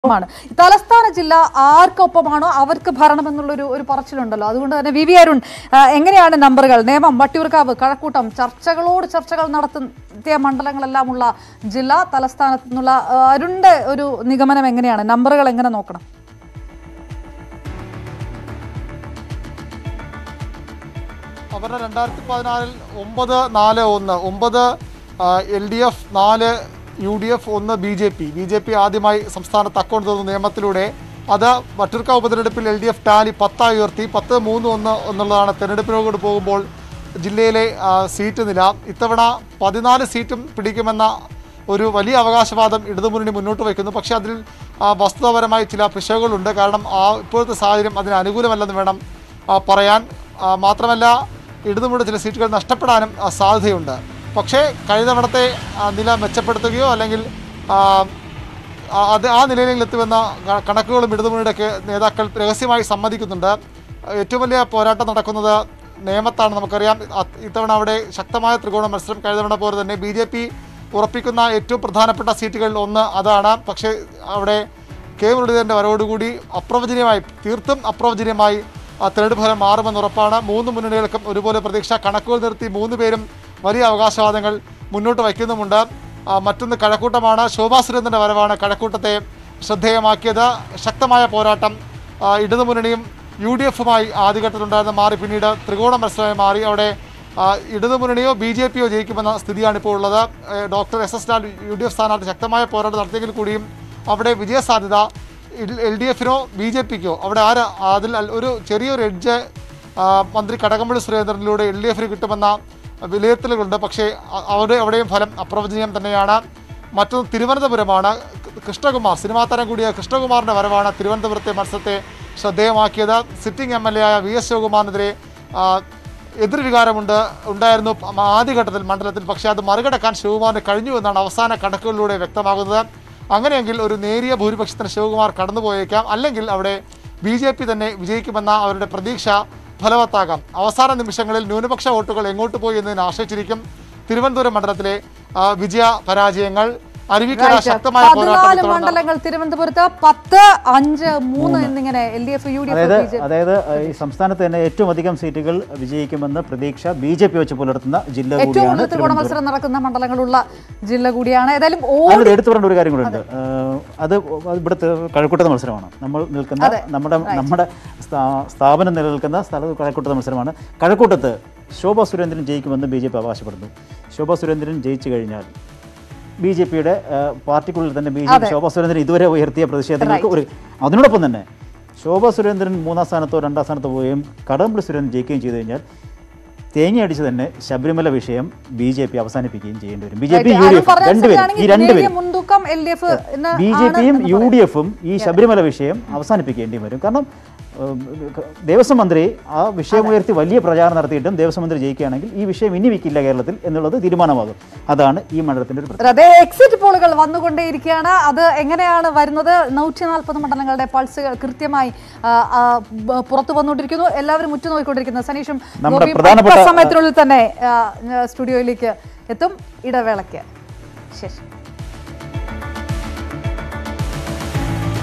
മാണ് തലസ്ഥാന ജില്ല ആർക്കൊപ്പമാണോ അവർക്ക് ഭരണം എന്നുള്ളൊരു ഒരു പറച്ചിലുണ്ടല്ലോ അതുകൊണ്ട് തന്നെ വി വി അരുൺ ആ, എങ്ങനെയാണ് നമ്പറുകൾ നേമം വട്ടിയൂർക്കാവ് കഴക്കൂട്ടം ചർച്ചകളോട് ചർച്ചകൾ നടത്തിയ മണ്ഡലങ്ങളെല്ലാമുള്ള ജില്ല തലസ്ഥാനത്ത് നിന്നുള്ള ആ, അരുണിന്റെ ഒരു നിഗമനം എങ്ങനെയാണ് നമ്പറുകൾ എങ്ങനെ നോക്കണം അവരുടെ രണ്ടായിരത്തി പതിനാലിൽ ഒമ്പത് നാല് ഒന്ന് ഒമ്പത് എൽ ഡി എഫ് നാല് യു ഡി എഫ് ഒന്ന് B J P B J P ആദ്യമായി സംസ്ഥാനത്ത് അക്കൗണ്ട് തുറന്ന നിയമത്തിലൂടെ അത് വട്ടിയൂർക്കാവ് ഉപതെരഞ്ഞെടുപ്പിൽ എൽ ഡി എഫ് ടാലി പത്തായി ഉയർത്തി പത്ത് മൂന്ന് ഒന്ന് എന്നുള്ളതാണ് തെരഞ്ഞെടുപ്പിനോട് പോകുമ്പോൾ ജില്ലയിലെ ആ, സീറ്റ് നില ഇത്തവണ പതിനാല് സീറ്റും പിടിക്കുമെന്ന ഒരു വലിയ അവകാശവാദം ഇടതുമുന്നണി മുന്നോട്ട് വയ്ക്കുന്നു പക്ഷേ അതിൽ ആ, വസ്തുതാപരമായി ചില പിശകുകളുണ്ട് കാരണം ആ ഇപ്പോഴത്തെ സാഹചര്യം അതിന് അനുകൂലമല്ലെന്ന് വേണം ആ, പറയാൻ ആ, മാത്രമല്ല ഇടതുമുന്നണി ചില സീറ്റുകൾ നഷ്ടപ്പെടാനും ആ, സാധ്യതയുണ്ട് പക്ഷേ കഴിഞ്ഞ തവണത്തെ ആ, നില മെച്ചപ്പെടുത്തുകയോ അല്ലെങ്കിൽ ആ, ആ- അത് ആ നിലയിലേക്ക് എത്തുമെന്ന ക- കണക്കുകളും ഇടതുമുന്നണിയുടെയൊക്കെ നേതാക്കൾ രഹസ്യമായി സമ്മതിക്കുന്നുണ്ട് ഏറ്റവും വലിയ പോരാട്ടം നടക്കുന്നത് നേമത്താണ് നമുക്കറിയാം അ- ഇത്തവണ അവിടെ ശക്തമായ ത്രികോണ മത്സരം കഴിഞ്ഞ തവണ പോലെ തന്നെ ബി ജെ പി ഉറപ്പിക്കുന്ന ഏറ്റവും പ്രധാനപ്പെട്ട സീറ്റുകളിൽ ഒന്ന് അതാണ് പക്ഷേ അവിടെ കെ മുരളീധരൻ്റെ വരവോടുകൂടി അപ്രവചനീയമായി തീർത്തും അപ്രവചനീയമായി ആ തെരഞ്ഞെടുപ്പ് ഫലം മാറുമെന്ന് ഉറപ്പാണ് മൂന്ന് മുന്നണികൾക്കും ഒരുപോലെ പ്രതീക്ഷ കണക്കുകൾ നിർത്തി മൂന്ന് പേരും വലിയ അവകാശവാദങ്ങൾ മുന്നോട്ട് വയ്ക്കുന്നുമുണ്ട് ആ, മറ്റൊന്ന് കഴക്കൂട്ടമാണ് ശോഭാ സുരേന്ദ്രൻ്റെ വരവാണ് കഴക്കൂട്ടത്തെ ശ്രദ്ധേയമാക്കിയത് ശക്തമായ പോരാട്ടം ആ, ഇടതുമുന്നണിയും യു ഡി എഫുമായി ആദ്യഘട്ടത്തിലുണ്ടായിരുന്ന മാറി പിന്നീട് ത്രികോണ മത്സരമായി മാറി അവിടെ ആ, ഇടതുമുന്നണിയോ ബി ജെ പിയോ ജയിക്കുമെന്ന സ്ഥിതിയാണ് ഇപ്പോൾ ഉള്ളത് ഏ, doctor S S Lal U D F സ്ഥാനാർത്ഥി ശക്തമായ പോരാട്ടം നടത്തിയെങ്കിൽ കൂടിയും അവിടെ വിജയസാധ്യത എൽ ഡി എഫിനോ ബി ജെ പിക്കോ അവിടെ ആര് അതിൽ അൽ- ഒരു ചെറിയൊരു എഡ്ജ് ആ, മന്ത്രി കടകംപള്ളി സുരേന്ദ്രനിലൂടെ എൽ ഡി എഫിന് കിട്ടുമെന്ന വിലയിരുത്തലുകളുണ്ട് പക്ഷേ അ- അവിടെ അവിടെയും ഫലം അപ്രവചനീയം തന്നെയാണ് മറ്റൊന്ന് തിരുവനന്തപുരമാണ് കൃ- കൃഷ്ണകുമാർ സിനിമാ താരം കൂടിയ കൃഷ്ണകുമാറിൻ്റെ വരവാണ് തിരുവനന്തപുരത്തെ മത്സരത്തെ ശ്രദ്ധേയമാക്കിയത് സിറ്റിംഗ് എം എൽ എ ആയ വി എസ് ശിവകുമാറിനെതിരെ ആ, എതിർവികാരമുണ്ട് ഉണ്ടായിരുന്നു പ- ആദ്യഘട്ടത്തിൽ മണ്ഡലത്തിൽ പക്ഷേ അത് മറികടക്കാൻ ശിവകുമാറിന് കഴിഞ്ഞു എന്നാണ് അവസാന കണക്കുകളിലൂടെ വ്യക്തമാകുന്നത് അങ്ങനെയെങ്കിൽ ഒരു നേരിയ ഭൂരിപക്ഷത്തിന് ശിവകുമാർ കടന്നുപോയേക്കാം അല്ലെങ്കിൽ അവിടെ ബി ജെ പി തന്നെ വിജയിക്കുമെന്ന അവരുടെ പ്രതീക്ഷ ഫലവത്താകാം അവസാന നിമിഷങ്ങളിൽ ന്യൂനപക്ഷ വോട്ടുകൾ എങ്ങോട്ട് പോയി എന്നതിനെ ആശ്രയിച്ചിരിക്കും തിരുവനന്തപുരം മണ്ഡലത്തിലെ ആ, വിജയ പരാജയങ്ങൾ അരുവിക്കര Right. ശക്തമായ പോരാട്ടം പതിനാല് ഇത്തവണ മണ്ഡലങ്ങൾ തിരുവനന്തപുരത്ത് പത്ത് അഞ്ച് മൂന്ന് എന്നിങ്ങനെ L D F U D അതായത് എഫ് അതായത് ഈ സംസ്ഥാനത്ത് തന്നെ ഏറ്റവും അധികം സീറ്റുകൾ വിജയിക്കുമെന്ന് പ്രതീക്ഷ ബി ജെ പി വെച്ച് പുലർത്തുന്ന ജില്ല ഏറ്റവും കൂടിയാണ് കൂടുതൽ ത്രികോണ തിരുവനന്തപുരം മത്സരം നടക്കുന്ന മണ്ഡലങ്ങളുള്ള ജില്ല കൂടിയാണ് ഏതായാലും ഓ അതിൽ എടുത്തു പറയേണ്ട ഒരു കാര്യം കൂടെ ഉണ്ട് ഏഹ് അത് അത് ഇവിടുത്തെ കഴക്കൂട്ടത്തെ മത്സരമാണ് നമ്മൾ നിൽക്കുന്ന നമ്മുടെ നമ്മുടെ സ്ഥാ- സ്ഥാപനം നിലനിൽക്കുന്ന സ്ഥലത്ത് കഴക്കൂട്ടത്തെ മത്സരമാണ് കഴക്കൂട്ടത്ത് ശോഭാ സുരേന്ദ്രൻ ജയിക്കുമെന്ന് ബി ജെ പി അവകാശപ്പെടുന്നു ശോഭാ സുരേന്ദ്രൻ ജയിച്ചു കഴിഞ്ഞാൽ ബി ജെ പിയുടെ പാർട്ടിക്കുള്ളിൽ തന്നെ B J P Shobha Surendran ഇതുവരെ ഉയർത്തിയ പ്രതിഷേധങ്ങൾക്ക് ഒരു അതിനോടൊപ്പം തന്നെ ശോഭാ സുരേന്ദ്രൻ മൂന്നാം സ്ഥാനത്തോ രണ്ടാം സ്ഥാനത്തോ പോവുകയും കടകംപള്ളി സുരേന്ദ്രൻ ജയിക്കുകയും ചെയ്തു കഴിഞ്ഞാൽ തേങ്ങയടിച്ച് തന്നെ ശബരിമല വിഷയം ബി ജെ പി അവസാനിപ്പിക്കുകയും ചെയ്യേണ്ടി വരും B J P U D F രണ്ടുപേരും ഈ രണ്ടുപേരും മുൻതൂക്കം L D F B J പിയും യു ഡി എഫും ഈ ശബരിമല വിഷയം അവസാനിപ്പിക്കേണ്ടി വരും കാരണം ഉം, ദേവസ്വം മന്ത്രി ആ വിഷയം ഉയർത്തി വലിയ പ്രചാരണം നടത്തിയിട്ടും ദേവസ്വം മന്ത്രി ജയിക്കുകയാണെങ്കിൽ ഈ വിഷയം ഇനി വെക്കില്ല കേരളത്തിൽ എന്നുള്ളത് തീരുമാനമാകും അതാണ് ഈ മണ്ഡലത്തിന്റെ ഒരു പ്രത്യേകത അതെ എക്സിറ്റ് പോളുകൾ വന്നുകൊണ്ടേയിരിക്കുകയാണ് അത് എങ്ങനെയാണ് വരുന്നത് നൂറ്റി നാൽപ്പത് മണ്ഡലങ്ങളുടെ പൾസുകൾ കൃത്യമായി ആ, ആ, ബ- പുറത്തു വന്നുകൊണ്ടിരിക്കുന്നു എല്ലാവരും ഉറ്റുനോക്കിക്കൊണ്ടിരിക്കുന്നു സനീഷും നമ്മുടെ ഗോപിയും പ്രധാനപ്പെട്ട- അല്പസമയത്തിനുള്ളിൽ തന്നെ ആ, സ്റ്റുഡിയോയിലേക്ക് എത്തും ഇടവേളയ്ക്ക് ശേഷം